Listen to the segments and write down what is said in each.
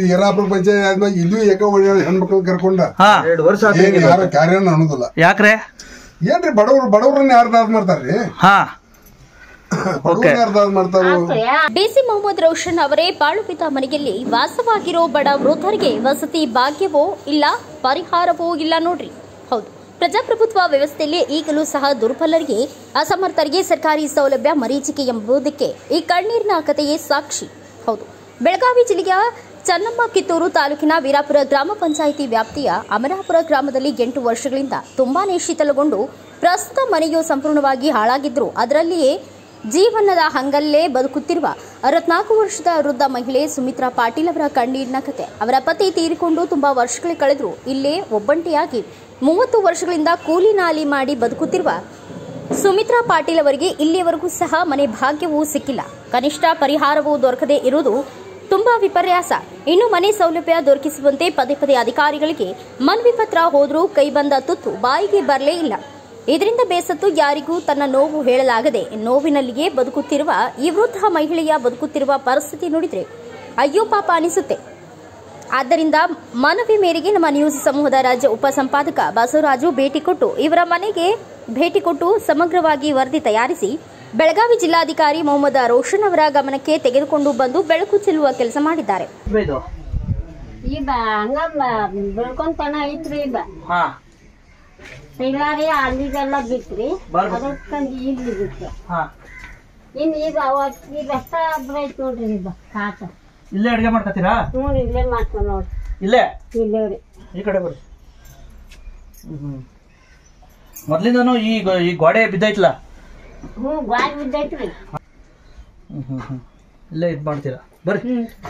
ಯಲ್ಲಾಪುರ ಪಂಚಾಯತ್ ಆದ್ಮೇಲೆ ಇದು ಯಾಕೆ ಒಳ್ಳೆ ಹೆಣ್ಮಕ್ಳು ಕರ್ಕೊಂಡ ಹಾ ಎರಡು ವರ್ಷ ಏನ್ ಯಾರು ಕಾರ್ಯನ ಅನ್ನೋದಿಲ್ಲ ಯಾಕ್ರೆ ಏನ್ರಿ ಬಡವ್ರು ಬಡವ್ರನ್ನ ಯಾರು ದಾದ ಮಾಡ್ತಾರ್ರಿ ಹಾ ಬಡವ್ರನ್ನ ಯಾರು ದಾದ ಮಾಡ್ತಾರು ಡಿಸಿ ಮೊಹಮ್ಮದ್ ರೋಷನ್ ಅವರೇ ಬಾಳುವಿದ ಮನೆಯಲ್ಲಿ ವಾಸವಾಗಿರೋ ಬಡ ವೃದ್ಧರಿಗೆ ವಸತಿ ಭಾಗ್ಯವೋ ಇಲ್ಲ ಪರಿಹಾರವೋ ಇಲ್ಲ ನೋಡ್ರಿ ಹೌದು ಪ್ರಜಾಪ್ರಭುತ್ವ ವ್ಯವಸ್ಥೆಯಲ್ಲಿ ಈಗಲೂ ಸಹ ದುರ್ಬಲರಿಗೆ ಅಸಮರ್ಥರಿಗೆ ಸರ್ಕಾರಿ ಸೌಲಭ್ಯ ಮರೀಚಿಕೆ ಎಂಬುದಕ್ಕೆ ಈ ಕಣ್ಣೀರಿನ ಕಥೆಯೇ ಸಾಕ್ಷಿ ಹೌದು ಬೆಳಗಾವಿ ಜಿಲ್ಲೆಯ ಚನ್ನಮ್ಮ ಕಿತ್ತೂರು ತಾಲೂಕಿನ ವೀರಾಪುರ ಗ್ರಾಮ ಪಂಚಾಯಿತಿ ವ್ಯಾಪ್ತಿಯ ಅಮರಾಪುರ ಗ್ರಾಮದಲ್ಲಿ ಎಂಟು ವರ್ಷಗಳಿಂದ ತುಂಬಾನೇ ಶಿಥಿಲಗೊಂಡು ಪ್ರಸ್ತುತ ಮನೆಯು ಸಂಪೂರ್ಣವಾಗಿ ಹಾಳಾಗಿದ್ರು ಅದರಲ್ಲಿಯೇ ಜೀವನದ ಹಂಗಲ್ಲೇ ಬದುಕುತ್ತಿರುವ ಅರವತ್ನಾಲ್ಕು ವರ್ಷದ ವೃದ್ಧ ಮಹಿಳೆ ಸುಮಿತ್ರಾ ಪಾಟೀಲ್ ಅವರ ಕಣ್ಣೀರಿನ ಕತೆ ಅವರ ಪತಿ ತೀರಿಕೊಂಡು ತುಂಬಾ ವರ್ಷಗಳೇ ಕಳೆದ್ರು ಇಲ್ಲೇ ಒಬ್ಬಂಟಿಯಾಗಿ ಮೂವತ್ತು ವರ್ಷಗಳಿಂದ ಕೂಲಿ ನಾಲಿ ಮಾಡಿ ಬದುಕುತ್ತಿರುವ ಸುಮಿತ್ರಾ ಪಾಟೀಲ್ ಅವರಿಗೆ ಇಲ್ಲಿಯವರೆಗೂ ಸಹ ಮನೆ ಭಾಗ್ಯವೂ ಸಿಕ್ಕಿಲ್ಲ ಕನಿಷ್ಠ ಪರಿಹಾರವೂ ದೊರಕದೇ ಇರುವುದು ತುಂಬಾ ವಿಪರ್ಯಾಸ ಇನ್ನು ಮನೆ ಸೌಲಭ್ಯ ದೊರಕಿಸುವಂತೆ ಪದೇ ಪದೇ ಅಧಿಕಾರಿಗಳಿಗೆ ಮನವಿ ಪತ್ರ ಹೋದ್ರೂ ಕೈ ಬಂದ ತುತ್ತು ಬಾಯಿಗೆ ಬರಲೇ ಇಲ್ಲ ಇದರಿಂದ ಬೇಸತ್ತು ಯಾರಿಗೂ ತನ್ನ ನೋವು ಹೇಳಲಾಗದೆ ನೋವಿನಲ್ಲಿಯೇ ಬದುಕುತ್ತಿರುವ ಈ ವೃದ್ಧ ಮಹಿಳೆಯ ಬದುಕುತ್ತಿರುವ ಪರಿಸ್ಥಿತಿ ನೋಡಿದ್ರೆ ಅಯ್ಯೋ ಪಾಪ ಅನಿಸುತ್ತೆ ಆದ್ದರಿಂದ ಮನವಿ ಮೇರೆಗೆ ನಮ್ಮ ನ್ಯೂಸ್ ಸಮೂಹದ ರಾಜ್ಯ ಉಪಸಂಪಾದಕ ಬಸವರಾಜು ಭೇಟಿ ಕೊಟ್ಟು ಇವರ ಮನೆಗೆ ಭೇಟಿ ಕೊಟ್ಟು ಸಮಗ್ರವಾಗಿ ವರದಿ ತಯಾರಿಸಿ ಬೆಳಗಾವಿ ಜಿಲ್ಲಾಧಿಕಾರಿ ಮೊಹಮ್ಮದ್ ರೋಷನ್ ಅವರ ಗಮನಕ್ಕೆ ತೆಗೆದುಕೊಂಡು ಬಂದು ಬೆಳಕು ಚೆಲ್ಲುವ ಕೆಲಸ ಮಾಡಿದ್ದಾರೆ ಇದು ಈ ಬ ಹಂಗ ಬೆಳ್ಕೊಂತನ ಐತ್ರಿ ಈಗ ಹಾ ಇಲ್ಲಾರಿ ಅಲ್ಲಿಗೆಲ್ಲ ಬಿತ್ರಿ ಬರ್ಬೇಕು. ಅದಕ್ಕಂದು ಇಲ್ಲಿ ಬಿತ್ತು ಹಾ ಇನ್ ಈಗ ಅವತ್ ಈಗ ಅಷ್ಟ ಐತ್ ನೋಡ್ರಿ ಈಗ ಕಾಟ ಇಲ್ಲೇ ಅಡ್ಗೆ ಮಾಡ್ಕತ್ತೀರಾ ನೋಡಿ ಇಲ್ಲೇ ಮಾಡ್ಕೊಂಡ್ ನೋಡ್ರಿ ಇಲ್ಲೇ ಇಲ್ಲೇ ರೀ ಈ ಕಡೆ ಬರ್ರಿ ಹ್ಮ್ ಮೊದ್ಲಿಂದನು ಈ ಗೊ- ಈ ಗೋಡೆ ಬಿದ್ದೈತ್ಲ ಹ್ಞೂ ಗಾಳಿ ಬಿದ್ದೈತ್ರಿ ಹ್ಮ್ ಹ್ಮ್ ಹ್ಮ್ ಇಲ್ಲೇ ಇದ್ ಮಾಡ್ತೀರಾ ಬರ್ರಿ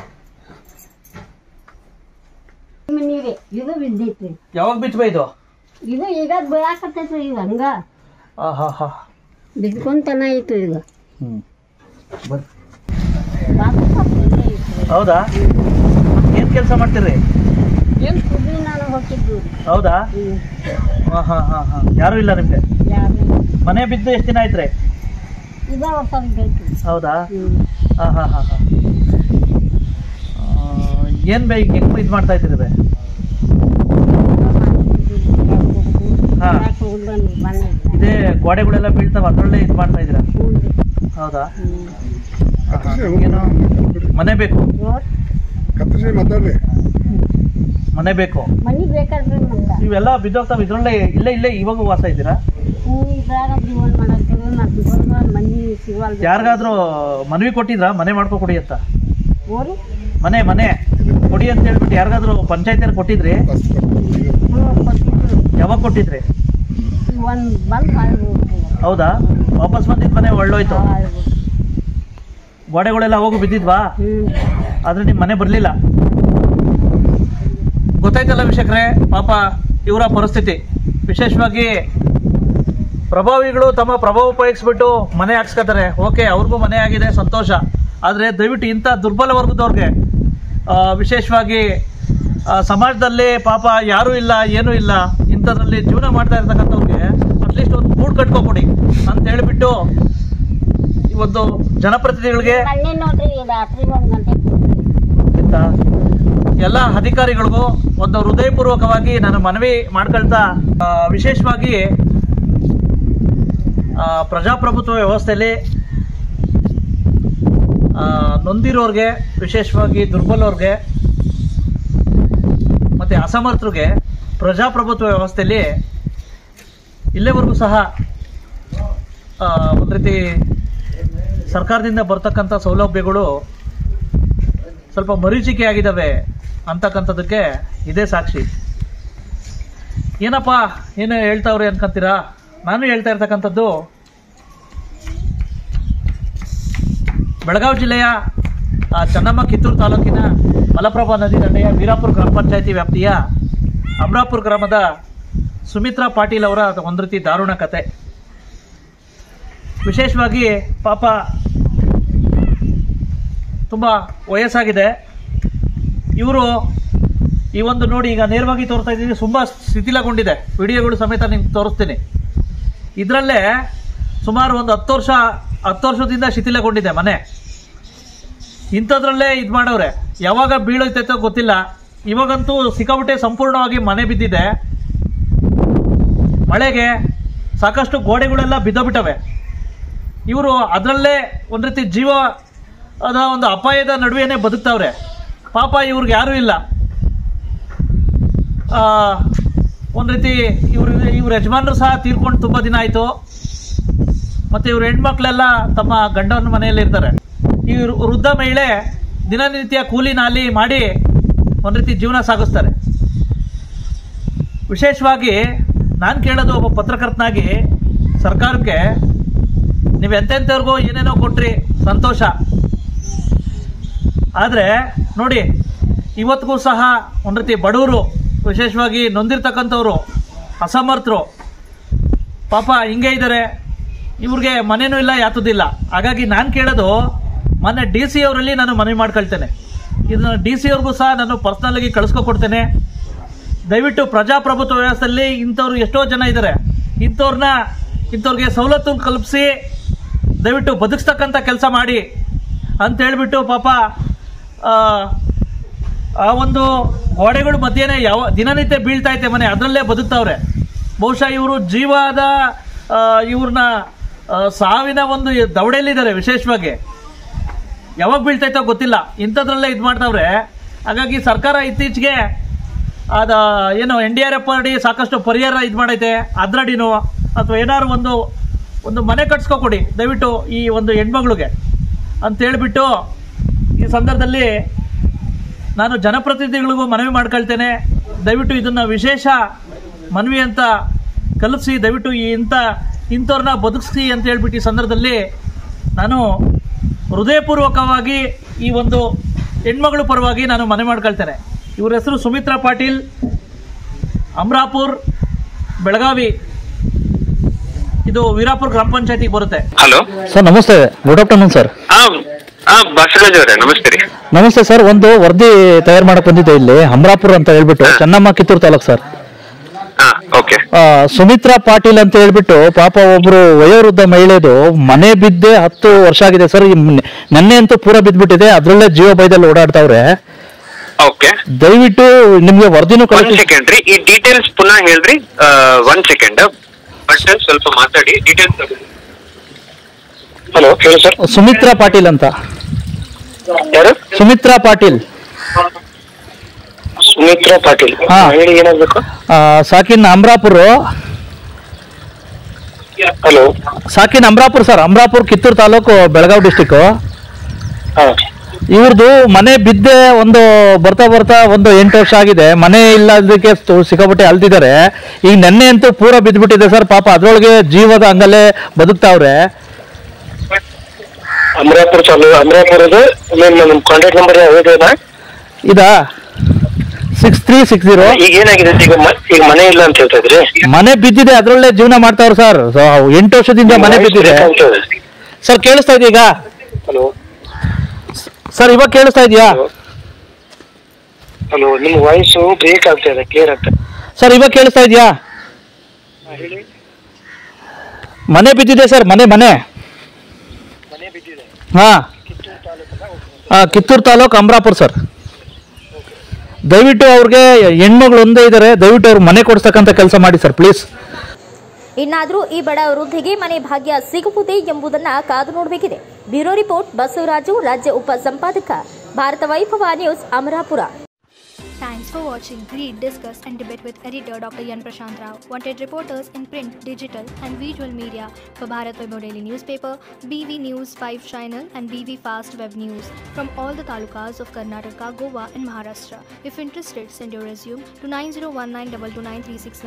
ನೀರಿ ಇದು ಬಿದ್ದೈತ್ರಿ ಯಾವಾಗ ಬಿತ್ತು ಇದು ಇದು ಈಗ ಬೀಳಾಕತ್ತೈತ್ರಿ ಈಗ ಹಂಗ ಆ ಹಾ ಹಾ ಬಿದ್ಕೊಂತನ ಐತ್ರಿ ಈಗ ಹ್ಮ್ ಬರ್ರಿ ಬಾಬು ಪಾಪ ಇಲ್ಲೇ ಐತ್ರಿ ಹೌದಾ ಏನ್ ಕೆಲಸ ಮಾಡ್ತೀರಿ ಏನ್ ಕುದ್ರಿ ನಾನು ಹೋಗಿದ್ವಿ ಹೌದಾ ಹ್ಮ್ ಹಾ ಹಾ ಹಾ ಹಾ ಯಾರು ಇಲ್ಲ ನಿಮ್ಗೆ ಯಾರು ಮನೆ ಬಿದ್ದು ಎಷ್ಟು ದಿನ ಆಯ್ತ್ರಿ ಇದ ವರ್ಷ ಬಿದ್ದೈತ್ರಿ ಹೌದಾ ಹ್ಮ್ ಹಾ ಹಾ ಹಾ ಹಾ ಆ, ಏನ್ ಬೇ ಈಗ ಹೆಂಗ್ ಇದು ಮಾಡ್ತಾ ಇದ್ದೀರಿ ಬೇ ಹಾ. ಇದೇ ಗೋಡೆಗಳೆಲ್ಲ ಬೀಳ್ತಾವ ಅದ್ರಲ್ಲೇ ಇದು ಮಾಡ್ತಾ ಇದ್ದೀರಾ ಹೌದಾ ಹಾ, ಹಾ. ಏನು ಮನೆ ಬೇಕು ಕತ್ತರಿಸಿ ಮಾತಾಡ್ರಿ ಮನೆ ಬೇಕು ಮನಿ ಬೇಕಾದ್ರಿ ನಮ್ಗ ಇವೆಲ್ಲ ಬಿದ್ದೋಗ್ತಾವ ಇದ್ರಲ್ಲೇ ಇಲ್ಲೇ ಇಲ್ಲೇ ಇವಾಗ ವಾಸ ಇದ್ದೀರಾ ಹ್ಞೂ ಇದ್ರಾಗ ಜೀವನ ಮಾಡತ್ತೀವಿ ಮತ್ತೆ ಇವಾಗ ಮನಿ ಸಿಗವಲ್ದು ಯಾರಿಗಾದ್ರೂ ಮನವಿ ಕೊಟ್ಟಿದ್ರಾ ಮನೆ ಮಾಡ್ಕೊ ಕೊಡಿ ಅಂತ ಓರಿ ಮನೆ ಮನೆ ಕೊಡಿ ಅಂತ ಹೇಳ್ಬಿಟ್ಟು ಯಾರಿಗಾದ್ರೂ ಪಂಚಾಯತಿಯವ್ರು ಕೊಟ್ಟಿದ್ರಿ ಬಸ್ ಕರ್ಕೊಂಡು ಹ್ಞೂ ಕೊಟ್ಟಿದ್ರು ಯಾವಾಗ ಕೊಟ್ಟಿದ್ರಿ ಒಂದ್ ಬಂದ್ ಹಾಳ್ಬೋದು ಹೌದಾ ವಾಪಸ್ ಬಂದಿದ್ ಮನೆ ಒಳ್ಳೋಯ್ತು ಗೋಡೆಗಳೆಲ್ಲ ಹೋಗಿ ಬಿದ್ದಿದ್ವಾ ಹ್ಮ್ ಆದ್ರೆ ನಿಮ್ ಮನೆ ಬರ್ಲಿಲ್ಲ ಗೊತ್ತಾಯ್ತಲ್ಲ ವೀಕ್ಷಕರೇ ಪಾಪ ಇವರ ಪರಿಸ್ಥಿತಿ ವಿಶೇಷವಾಗಿ ಪ್ರಭಾವಿಗಳು ತಮ್ಮ ಪ್ರಭಾವ ಉಪಯೋಗಿಸ್ಬಿಟ್ಟು ಮನೆ ಹಾಕ್ಸ್ಕೊತಾರೆ ಓಕೆ ಅವ್ರಿಗೂ ಮನೆ ಆಗಿದೆ ಸಂತೋಷ ಆದರೆ ದಯವಿಟ್ಟು ಇಂಥ ದುರ್ಬಲ ವರ್ಗದವ್ರಿಗೆ ಆ, ವಿಶೇಷವಾಗಿ ಆ, ಸಮಾಜದಲ್ಲಿ ಪಾಪ ಯಾರೂ ಇಲ್ಲ ಏನೂ ಇಲ್ಲ ಇಂಥದ್ರಲ್ಲಿ ಜೀವನ ಮಾಡ್ತಾ ಇರ್ತಕ್ಕಂಥವ್ರಿಗೆ ಅಟ್ಲೀಸ್ಟ್ ಒಂದು ಗೂಡು ಕಟ್ಕೊಕೊಡಿ ಅಂತ ಹೇಳಿಬಿಟ್ಟು ಈ ಒಂದು ಜನಪ್ರತಿನಿಧಿಗಳಿಗೆ ಮೊನ್ನೆ ನೋಡ್ರಿ ರಾತ್ರಿ ಒಂದ್ ಗಂಟೆ ಇಂಥ ಎಲ್ಲ ಅಧಿಕಾರಿಗಳಿಗೂ ಒಂದು ಹೃದಯಪೂರ್ವಕವಾಗಿ ನಾನು ಮನವಿ ಮಾಡ್ಕೊಳ್ತಾ ಆ, ವಿಶೇಷವಾಗಿ ಆ, ಪ್ರಜಾಪ್ರಭುತ್ವ ವ್ಯವಸ್ಥೆಯಲ್ಲಿ ಆ, ನೊಂದಿರೋರ್ಗೆ ವಿಶೇಷವಾಗಿ ದುರ್ಬಲವ್ರಿಗೆ ಮತ್ತೆ ಅಸಮರ್ಥರಿಗೆ ಪ್ರಜಾಪ್ರಭುತ್ವ ವ್ಯವಸ್ಥೆಯಲ್ಲಿ ಇಲ್ಲಿವರೆಗೂ ಸಹ ಆ, ಒಂದು ರೀತಿ ಸರ್ಕಾರದಿಂದ ಬರ್ತಕ್ಕಂಥ ಸೌಲಭ್ಯಗಳು ಸ್ವಲ್ಪ ಮರೀಚಿಕೆ ಆಗಿದ್ದಾವೆ ಅಂತಕ್ಕಂಥದ್ದಕ್ಕೆ ಇದೇ ಸಾಕ್ಷಿ ಏನಪ್ಪ ಏನು ಹೇಳ್ತಾವ್ರೆ ಅನ್ಕೊಂತೀರಾ ನಾನು ಹೇಳ್ತಾ ಇರ್ತಕ್ಕಂಥದ್ದು ಬೆಳಗಾವಿ ಜಿಲ್ಲೆಯ ಆ, ಚನ್ನಮ್ಮ ಕಿತ್ತೂರು ತಾಲೂಕಿನ ಮಲಪ್ರಭಾ ನದಿ ದಂಡೆಯ ವೀರಾಪುರ ಗ್ರಾಮ ಪಂಚಾಯತಿ ವ್ಯಾಪ್ತಿಯ ಅಮರಾಪುರ ಗ್ರಾಮದ ಸುಮಿತ್ರಾ ಪಾಟೀಲ್ ಅವರ ಒಂದು ರೀತಿ ದಾರುಣ ಕತೆ ವಿಶೇಷವಾಗಿ ಪಾಪ ತುಂಬ ವಯಸ್ಸಾಗಿದೆ ಇವರು ಈ ಒಂದು ನೋಡಿ ಈಗ ನೇರವಾಗಿ ತೋರಿಸ್ತಾ ಇದ್ದೀನಿ ತುಂಬ ಶಿಥಿಲಗೊಂಡಿದೆ ವಿಡಿಯೋಗಳು ಸಮೇತ ನಿಮ್ಗೆ ತೋರಿಸ್ತೀನಿ ಇದರಲ್ಲೇ ಸುಮಾರು ಒಂದು ಹತ್ತು ವರ್ಷ ಹತ್ತು ವರ್ಷದಿಂದ ಶಿಥಿಲಗೊಂಡಿದೆ ಮನೆ ಇಂಥದ್ರಲ್ಲೇ ಇದು ಮಾಡವ್ರೆ ಯಾವಾಗ ಬೀಳೈತೈತೋ ಗೊತ್ತಿಲ್ಲ ಇವಾಗಂತೂ ಸಿಕ್ಕಾಬಿಟ್ಟೆ ಸಂಪೂರ್ಣವಾಗಿ ಮನೆ ಬಿದ್ದಿದೆ ಮಳೆಗೆ ಸಾಕಷ್ಟು ಗೋಡೆಗಳೆಲ್ಲ ಬಿದ್ದೋಗ್ಬಿಟ್ಟವೆ ಇವರು ಅದರಲ್ಲೇ ಒಂದು ರೀತಿ ಜೀವ ಅದ ಒಂದು ಅಪಾಯದ ನಡುವೆನೇ ಬದುಕ್ತಾವ್ರೆ ಪಾಪ ಇವ್ರಿಗೆ ಯಾರೂ ಇಲ್ಲ ಆ, ಒಂದು ರೀತಿ ಇವ್ರ ಇವ್ರ ಯಜಮಾನರು ಸಹ ತೀರ್ಕೊಂಡು ತುಂಬ ದಿನ ಆಯಿತು ಮತ್ತು ಇವ್ರ ಹೆಣ್ಮಕ್ಳೆಲ್ಲ ತಮ್ಮ ಗಂಡನ ಮನೆಯಲ್ಲಿ ಇರ್ತಾರೆ ಈ ವೃ- ವೃದ್ಧ ಮಹಿಳೆ ದಿನನಿತ್ಯ ಕೂಲಿ ನಾಲಿ ಮಾಡಿ ಒಂದು ರೀತಿ ಜೀವನ ಸಾಗಿಸ್ತಾರೆ ವಿಶೇಷವಾಗಿ ನಾನು ಕೇಳೋದು ಒಬ್ಬ ಪತ್ರಕರ್ತನಾಗಿ ಸರ್ಕಾರಕ್ಕೆ ನೀವು ಎಂತೆಂಥವ್ರಿಗೂ ಏನೇನೋ ಕೊಟ್ರಿ ಸಂತೋಷ ಆದರೆ ನೋಡಿ ಇವತ್ತಿಗೂ ಸಹ ಒಂದು ರೀತಿ ಬಡವರು ವಿಶೇಷವಾಗಿ ನೊಂದಿರ್ತಕ್ಕಂಥವ್ರು ಅಸಮರ್ಥರು ಪಾಪ ಹಿಂಗೆ ಇದ್ದಾರೆ ಇವ್ರಿಗೆ ಮನೇನೂ ಇಲ್ಲ ಯಾತದಿಲ್ಲ ಹಾಗಾಗಿ ನಾನು ಕೇಳೋದು ಮೊನ್ನೆ ಡಿ ಸಿ ಅವರಲ್ಲಿ ನಾನು ಮನವಿ ಮಾಡ್ಕೊಳ್ತೇನೆ ಇದನ್ನು ಡಿ ಸಿ ಅವ್ರಿಗೂ ಸಹ ನಾನು ಪರ್ಸ್ನಲಾಗಿ ಕಳಿಸ್ಕೊಡ್ತೇನೆ ದಯವಿಟ್ಟು ಪ್ರಜಾಪ್ರಭುತ್ವ ವ್ಯವಸ್ಥೆಯಲ್ಲಿ ಇಂಥವ್ರು ಎಷ್ಟೋ ಜನ ಇದ್ದಾರೆ ಇಂಥವ್ರನ್ನ ಇಂಥವ್ರಿಗೆ ಸವಲತ್ತು ಕಲ್ಪಿಸಿ ದಯವಿಟ್ಟು ಬದುಕಿಸ್ತಕ್ಕಂಥ ಕೆಲಸ ಮಾಡಿ ಅಂತ ಹೇಳ್ಬಿಟ್ಟು ಪಾಪ ಆ, ಆ ಒಂದು ಗೋಡೆಗಳ ಮಧ್ಯೆನೇ ಯಾವ ದಿನನಿತ್ಯ ಬೀಳ್ತಾ ಐತೆ ಮನೆ ಅದರಲ್ಲೇ ಬದುಕ್ತಾವ್ರೆ ಬಹುಶಃ ಇವರು ಜೀವದ ಆ, ಇವ್ರನ್ನ ಆ, ಸಾವಿನ ಒಂದು ದವಡೆಯಲ್ಲಿದ್ದಾರೆ ವಿಶೇಷವಾಗಿ ಯಾವಾಗ ಬೀಳ್ತೈತೋ ಗೊತ್ತಿಲ್ಲ ಇಂಥದ್ರಲ್ಲೇ ಇದು ಮಾಡ್ತಾವ್ರೆ ಹಾಗಾಗಿ ಸರ್ಕಾರ ಇತ್ತೀಚೆಗೆ ಅದ ಏನು ಎನ್ ಡಿ ಆರ್ ಎಫ್ ಅಡಿ ಸಾಕಷ್ಟು ಪರಿಹಾರ ಇದು ಮಾಡೈತೆ ಅದ್ರಡಿನೋ ಅಥವಾ ಏನಾದ್ರು ಒಂದು ಒಂದು ಮನೆ ಕಟ್ಸ್ಕೊಕೊಡಿ ದಯವಿಟ್ಟು ಈ ಒಂದು ಹೆಣ್ಮಗಳಿಗೆ ಅಂತ ಹೇಳ್ಬಿಟ್ಟು ಈ ಸಂದರ್ಭದಲ್ಲಿ ನಾನು ಜನಪ್ರತಿನಿಧಿಗಳಿಗೂ ಮನವಿ ಮಾಡ್ಕೊಳ್ತೇನೆ ದಯವಿಟ್ಟು ಇದನ್ನು ವಿಶೇಷ ಮನವಿ ಅಂತ ಕಲಿಸಿ ದಯವಿಟ್ಟು ಈ ಇಂಥ ಇಂಥವ್ರನ್ನ ಬದುಕಿಸಿ ಅಂತ ಹೇಳ್ಬಿಟ್ಟು ಈ ಸಂದರ್ಭದಲ್ಲಿ ನಾನು ಹೃದಯಪೂರ್ವಕವಾಗಿ ಈ ಒಂದು ಹೆಣ್ಮಗಳ ಪರವಾಗಿ ನಾನು ಮನವಿ ಮಾಡ್ಕೊಳ್ತೇನೆ ಇವ್ರ ಹೆಸರು ಸುಮಿತ್ರಾ ಪಾಟೀಲ್ ಅಮ್ರಾಪುರ್ ಬೆಳಗಾವಿ ಇದು ವೀರಾಪುರ ಗ್ರಾಮ ಪಂಚಾಯತಿಗೆ ಬರುತ್ತೆ ಹಲೋ ಸರ್ ನಮಸ್ತೆ ಗುಡ್ ಆಫ್ಟರ್ನೂನ್ ಸರ್ ಹಾ ಹಾ ಬಸವರಾಜ್ ಅವರೇ ನಮಸ್ತೆ ರೀ ನಮಸ್ತೆ ಸರ್ ಒಂದು ವರದಿ ತಯಾರು ಮಾಡಕ್ ಬಂದಿದ್ದೆ ಇಲ್ಲಿ ಅಮರಾಪುರ ಅಂತ ಹೇಳ್ಬಿಟ್ಟು ಚೆನ್ನಮ್ಮ ಕಿತ್ತೂರು ತಾಲೂಕ್ ಸರ್ ಹಾ ಓಕೆ ಆ, ಸುಮಿತ್ರಾ ಪಾಟೀಲ್ ಅಂತ ಹೇಳ್ಬಿಟ್ಟು ಪಾಪ ಒಬ್ರು ವಯೋವೃದ್ಧ ಮಹಿಳೆದು ಮನೆ ಬಿದ್ದೆ ಹತ್ತು ವರ್ಷ ಆಗಿದೆ ಸರ್ ಈ ನೆ- ನೆನ್ನೆ ಅಂತೂ ಪೂರ ಬಿದ್ದ್ಬಿಟ್ಟಿದೆ ಅದ್ರಲ್ಲೇ ಜೀವ ಬೈದಲ್ಲಿ ಓಡಾಡ್ತಾವ್ರೆ ಓಕೆ ದಯವಿಟ್ಟು ನಿಮ್ಗೆ ವರದಿನೂ ಒಂದ್ ಕಳಿಸಿ ಸೆಕೆಂಡ್ ರೀ ಈ ಡೀಟೇಲ್ಸ್ ಪುನಃ ಹೇಳ್ರಿ ಒಂದ್ ಸೆಕೆಂಡ್ ಬಟ್ ಸ್ವಲ್ಪ ಮಾತಾಡಿ ಡೀಟೇಲ್ಸ್ ಹಲೋ ಹೇಳಿ ಸರ್ ಸುಮಿತ್ರಾ ಪಾಟೀಲ್ ಅಂತ ಯಾರು ಸುಮಿತ್ರಾ ಪಾಟೀಲ್ ಸುಮಿತ್ರಾ ಪಾಟೀಲ್ ಹಾ. ಹೇಳಿ ಏನಾಗ್ಬೇಕು ಆ, ಸಾಕಿನ್ ಅಮರಾಪುರ ಹಲೋ ಸಾಕಿನ್ ಅಮರಾಪುರ ಸರ್ ಅಮರಾಪುರ ಕಿತ್ತೂರು ತಾಲೂಕು ಬೆಳಗಾವಿ ಡಿಸ್ಟಿಕ್ಕು ಹಾ ಇವ್ರದ್ದು ಮನೆ ಬಿದ್ದೆ ಒಂದು ಬರ್ತಾ ಬರ್ತಾ ಒಂದು ಎಂಟು ವರ್ಷ ಆಗಿದೆ ಮನೆ ಇಲ್ಲದಕ್ಕೆ ಸ್ತು- ಸಿಕ್ಕಾಪಟ್ಟೆ ಅಲ್ದಿದ್ದಾರೆ ಈಗ ನೆನ್ನೆ ಅಂತೂ ಪೂರ ಬಿದ್ದ್ಬಿಟ್ಟಿದೆ ಸರ್ ಪಾಪ ಅದ್ರೊಳಗೆ ಜೀವದ ಹಂಗಲ್ಲೇ ಬದುಕ್ತಾವ್ರೆ ಅಮರಾಪುರ ಚಾಲು ಅಮರಾಪುರದ ನಿಮ್ ಕಾಂಟ್ಯಾಕ್ಟ್ ನಂಬರ್ ಯಾವ್ದು ಇದಾ ಸಿಕ್ಸ್ ತ್ರೀ ಸಿಕ್ಸ್ ಜೀರೋ ಈಗ ಏನಾಗಿದೆ ಈಗ ಮ- ಈಗ ಮನೆ ಇಲ್ಲ ಅಂತ ಹೇಳ್ತಾ ಇದ್ರಿ ಮನೆ ಬಿದ್ದಿದೆ ಅದ್ರಲ್ಲೇ ಜೀವನ ಮಾಡ್ತಾವ್ರೆ ಸರ್ ಸೊ, ಎಂಟು ವರ್ಷದಿಂದ ಮನೆ ಬಿದ್ದಿದೆ ಸರ್ ಕೇಳಿಸ್ತಾ ಇದೆಯಾ ಈಗ ಹಲೋ ಸರ್ ಇವಾಗ ಕೇಳಿಸ್ತಾ ಇದೆಯಾ ಹಲೋ ನಿಮ್ ವಾಯ್ಸು ಬ್ರೇಕ್ ಆಗ್ತಾ ಇದೆ ಕ್ಲಿಯರ್ ಆಗ್ತಾ ಸರ್ ಇವಾಗ ಕೇಳಿಸ್ತಾ ಇದೆಯಾ ಹೇಳಿ ಮನೆ ಬಿದ್ದಿದೆ ಸರ್ ಮನೆ ಮನೆ ಮನೆ ಬಿದ್ದಿದೆ ಹಾ ಹಾ ಕಿತ್ತೂರು ತಾಲೂಕು ಅಮರಾಪುರ ಸರ್ ದಯವಿಟ್ಟು ಅವ್ರಿಗೆ ಹೆಣ್ಮಗಳು ಒಂದೇ ಇದ್ದಾರೆ ದಯವಿಟ್ಟು ಅವ್ರು ಮನೆ ಕೊಡಿಸ್ತಕ್ಕಂಥ ಕೆಲಸ ಮಾಡಿ ಸರ್ ಪ್ಲೀಸ್ ಇನ್ನಾದರೂ ಈ ಬಡ ವೃದ್ಧಿಗೆ ಮನೆ ಭಾಗ್ಯ ಸಿಗುವುದೇ ಎಂಬುದನ್ನ ಕಾದು ನೋಡಬೇಕಿದೆ ಬ್ಯೂರೋ ರಿಪೋರ್ಟ್ ಬಸವರಾಜು ರಾಜ್ಯ ಉಪ ಸಂಪಾದಕ Bharata Vaibhava news Amarapura Thanks for watching Read, Discuss and Debate with editor Dr. Yan Prashant Rao. Wanted reporters in print, digital and visual media for Bharat Vaibhav Daily Newspaper, BV News 5 Channel and BV Fast Web News from all the talukas of Karnataka, Goa and Maharashtra. If interested, send your resume to 9019229369.